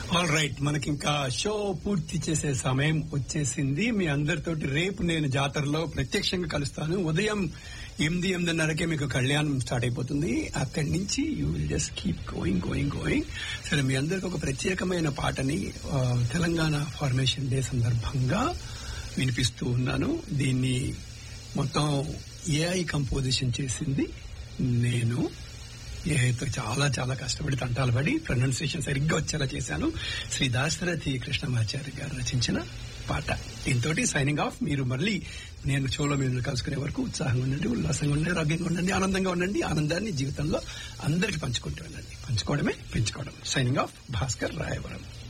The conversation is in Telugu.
ఆల్ రైట్ మనకి ఇంకా షో పూర్తి చేసే సమయం వచ్చేసింది మీ అందరితోటి రేపు నేను జాతరలో ప్రత్యక్షంగా కలుస్తాను ఉదయం ఎనిమిది ఎనిమిదిన్నరకే మీకు కళ్యాణం స్టార్ట్ అయిపోతుంది అక్కడి నుంచి you will just keep going going going సరే మీ అందరికి ఒక ప్రత్యేకమైన పాటని ఆ, తెలంగాణ ఫార్మేషన్ డే సందర్భంగా వినిపిస్తూ ఉన్నాను దీన్ని మొత్తం ఏఐ కంపోజిషన్ చేసింది నేను ఏఐతో చాలా చాలా కష్టపడి తంటాలు పడి ప్రొనౌన్సియేషన్ సరిగ్గా వచ్చేలా చేశాను శ్రీ దాశరథి కృష్ణమాచారి గారు రచించిన పాట దీంతో సైనింగ్ ఆఫ్ మీరు మళ్ళీ నేను షోలో మీరు కలుసుకునే వరకు ఉత్సాహంగా ఉండండి ఉల్లాసంగా ఉండండి ఆరోగ్యంగా ఉండండి ఆనందంగా ఉండండి ఆనందాన్ని జీవితంలో అందరికి పంచుకుంటూ ఉండండి పంచుకోవడమే పెంచుకోవడం సైనింగ్ ఆఫ్ భాస్కర్ రాయవరం